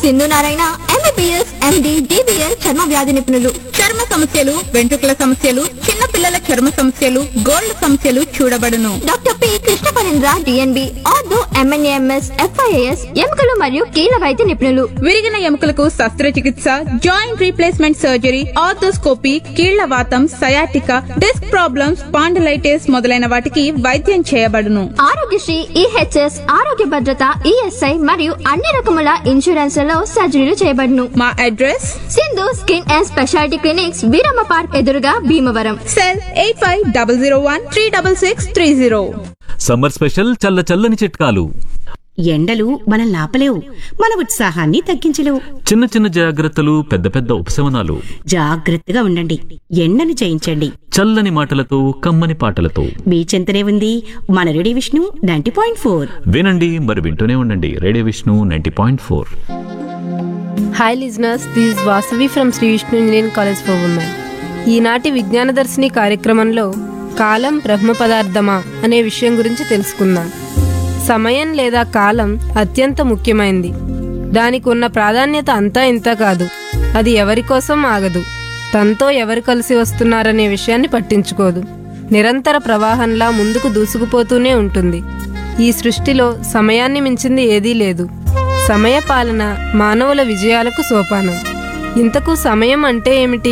Sindhu Narayana MBBS MD DBL చర్మ వ్యాధి నిపుణులు చర్మ సమస్యలు వెంట్రుకల సమస్యలు చిన్న పిల్లల చర్మ సమస్యలు గోల్డ్ సమస్యలు చూడబడును doctor P Krishna Parendra DNB ortho MNAMS FIAS ఎముకలు మరియు కీళ్ళ వైద్య నిపుణులు విరిగిన ఎముకలకు శస్త్రచికిత్స జాయింట్ రీప్లేస్మెంట్ సర్జరీ ఆర్థోస్కోపీ కీళ్ల వాతం సయాటిక డిస్క్ ప్రాబ్లమ్స్ పాండలైటిస్ మొదలైన వాటికి వైద్యం చేయబడును ఆరోగ్యశ్రీ ఈహెచ్ఎస్ ఆరోగ్య భద్రత ఈఎస్ఐ మరియు అన్ని రకముల ఇన్సూరెన్స్లలో సర్జరీలు చేయబడును మా address Sindhu skin and speciality clinics Veeramma park ఎదురుగా Bhimavaram cell eight five double zero one three double six three zero summer special చల్ల చల్లని చిట్కాలు ఎండలు మనల్ని ఆపలేవు మన ఉత్సాహాన్ని తగ్గించలేవు చిన్న చిన్న జాగ్రత్తలు పెద్ద పెద్ద ఉపశమనాలు జాగ్రత్తగా ఉండండి ఎండను జయించండి చల్లని మాటలతో కమ్మని పాటలతో మీ చింతనే ఉంది మన ready Vishnu ninety point four వినండి మరి వింటూనే ఉండండి radio Vishnu ninety point four hi listeners this is Vasavi from Sri Vishnu engineering college for women ఈనాటి విజ్ఞానదర్శిని కార్యక్రమంలో కాలం బ్రహ్మ పదార్థమా అనే విషయం గురించి తెలుసుకుందాం సమయం లేదా కాలం అత్యంత ముఖ్యమైనది దానికి ఉన్న ప్రాధాన్యత అంతా ఇంత కాదు అది ఎవరి కోసం ఆగదు తనతో ఎవరు కలిసి వస్తున్నారనే విషయాన్ని పట్టించుకోదు నిరంతర ప్రవాహంలా ముందుకు దూసుకుపోతూనే ఉంటుంది ఈ సృష్టిలో సమయాన్ని మించింది ఏదీ లేదు సమయ పాలన మానవుల విజయాలకు సోపానం ఇంతకు సమయం అంటే ఏమిటి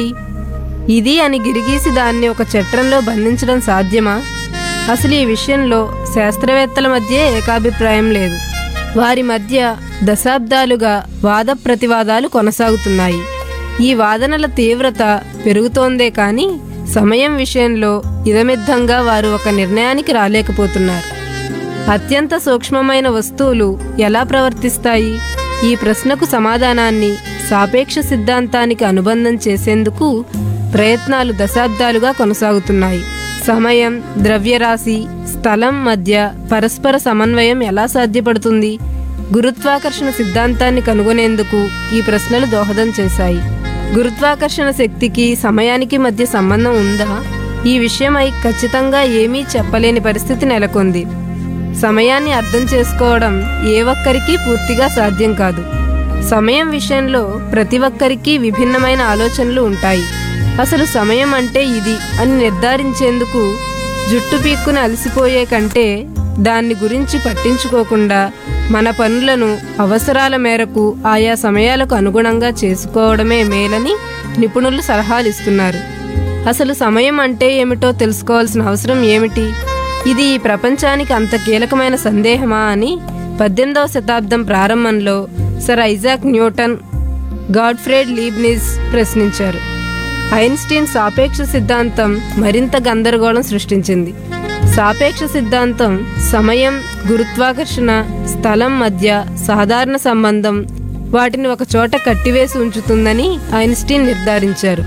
ఇది అని గిరిగీసి దాన్ని ఒక చట్రంలో బంధించడం సాధ్యమా అసలు ఈ విషయంలో శాస్త్రవేత్తల మధ్య ఏకాభిప్రాయం లేదు వారి మధ్య దశాబ్దాలుగా వాద ప్రతివాదాలు కొనసాగుతున్నాయి ఈ వాదనల తీవ్రత పెరుగుతోందే కానీ సమయం విషయంలో ఇదమిద్దంగా వారు ఒక నిర్ణయానికి రాలేకపోతున్నారు అత్యంత సూక్ష్మమైన వస్తువులు ఎలా ప్రవర్తిస్తాయి ఈ ప్రశ్నకు సమాధానాన్ని సాపేక్ష సిద్ధాంతానికి అనుబంధం చేసేందుకు ప్రయత్నాలు దశాబ్దాలుగా కొనసాగుతున్నాయి సమయం ద్రవ్యరాశి స్థలం మధ్య పరస్పర సమన్వయం ఎలా సాధ్యపడుతుంది గురుత్వాకర్షణ సిద్ధాంతాన్ని కనుగొనేందుకు ఈ ప్రశ్నలు దోహదం చేశాయి గురుత్వాకర్షణ శక్తికి సమయానికి మధ్య సంబంధం ఉందా ఈ విషయమై ఖచ్చితంగా ఏమీ చెప్పలేని పరిస్థితి నెలకొంది సమయాన్ని అర్థం చేసుకోవడం ఏ ఒక్కరికి పూర్తిగా సాధ్యం కాదు సమయం విషయంలో ప్రతి ఒక్కరికి విభిన్నమైన ఆలోచనలు ఉంటాయి అసలు సమయం అంటే ఇది అని నిర్ధారించేందుకు జుట్టు పీక్కుని అలసిపోయే కంటే దాన్ని గురించి పట్టించుకోకుండా మన పనులను అవసరాల మేరకు ఆయా సమయాలకు అనుగుణంగా చేసుకోవడమే మేలని నిపుణులు సలహాలు ఇస్తున్నారు అసలు సమయం అంటే ఏమిటో తెలుసుకోవాల్సిన అవసరం ఏమిటి ఇది ఈ ప్రపంచానికి అంత కీలకమైన సందేహమా అని పద్దెనిమిదవ శతాబ్దం ప్రారంభంలో sir Isaac Newton Gottfried Leibniz ప్రశ్నించారు ఐన్స్టీన్ సాపేక్ష సిద్ధాంతం మరింత గందరగోళం సృష్టించింది సాపేక్ష సిద్ధాంతం సమయం గురుత్వాకర్షణ స్థలం మధ్య సాధారణ సంబంధం వాటిని ఒక చోట కట్టివేసి ఉంచుతుందని ఐన్స్టీన్ నిర్ధారించారు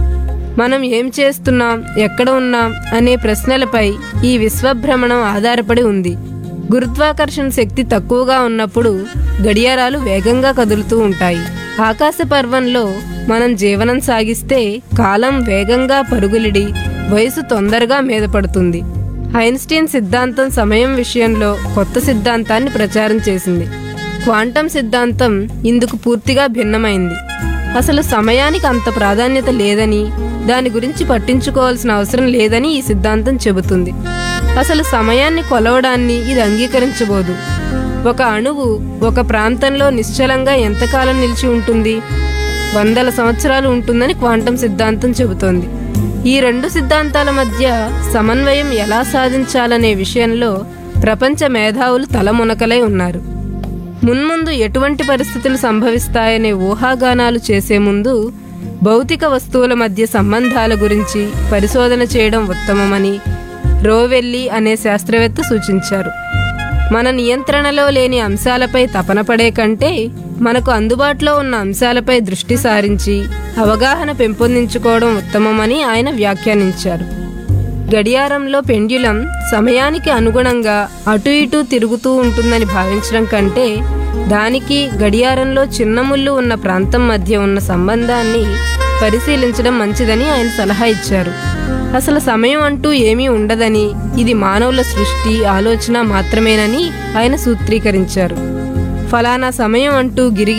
మనం ఏం చేస్తున్నాం ఎక్కడ ఉన్నాం అనే ప్రశ్నలపై ఈ విశ్వభ్రమణం ఆధారపడి ఉంది గురుత్వాకర్షణ శక్తి తక్కువగా ఉన్నప్పుడు గడియారాలు వేగంగా కదులుతూ ఉంటాయి ఆకాశ పర్వంలో మనం జీవనం సాగిస్తే కాలం వేగంగా పరుగులిడి వయసు తొందరగా మీద పడుతుంది ఐన్స్టీన్ సిద్ధాంతం సమయం విషయంలో కొత్త సిద్ధాంతాన్ని ప్రచారం చేసింది క్వాంటం సిద్ధాంతం ఇందుకు పూర్తిగా భిన్నమైంది అసలు సమయానికి అంత ప్రాధాన్యత లేదని దాని గురించి పట్టించుకోవాల్సిన అవసరం లేదని ఈ సిద్ధాంతం చెబుతుంది అసలు సమయాన్ని కొలవడాన్ని ఇది అంగీకరించబోదు ఒక అణువు ఒక ప్రాంతంలో నిశ్చలంగా ఎంతకాలం నిలిచి ఉంటుంది వందల సంవత్సరాలు ఉంటుందని క్వాంటం సిద్ధాంతం చెబుతోంది ఈ రెండు సిద్ధాంతాల మధ్య సమన్వయం ఎలా సాధించాలనే విషయంలో ప్రపంచ మేధావులు తలమునకలై ఉన్నారు మున్ముందు ఎటువంటి పరిస్థితులు సంభవిస్తాయనే ఊహాగానాలు చేసే ముందు భౌతిక వస్తువుల మధ్య సంబంధాల గురించి పరిశోధన చేయడం ఉత్తమమని రోవెల్లి అనే శాస్త్రవేత్త సూచించారు మన నియంత్రణలో లేని అంశాలపై తపన పడే కంటే మనకు అందుబాటులో ఉన్న అంశాలపై దృష్టి సారించి అవగాహన పెంపొందించుకోవడం ఉత్తమమని ఆయన వ్యాఖ్యానించారు గడియారంలో పెండ్యులం సమయానికి అనుగుణంగా అటు ఇటు తిరుగుతూ ఉంటుందని భావించడం కంటే దానికి గడియారంలో చిన్న ముళ్ళు ఉన్న ప్రాంతం మధ్య ఉన్న సంబంధాన్ని పరిశీలించడం మంచిదని ఆయన సలహా ఇచ్చారు అసలు సమయం అంటూ ఏమీ ఉండదని ఇది మానవుల సృష్టి ఆలోచన మాత్రమేనని ఆయన సూత్రీకరించారు ఫలానా సమయం అంటూ గిరిగి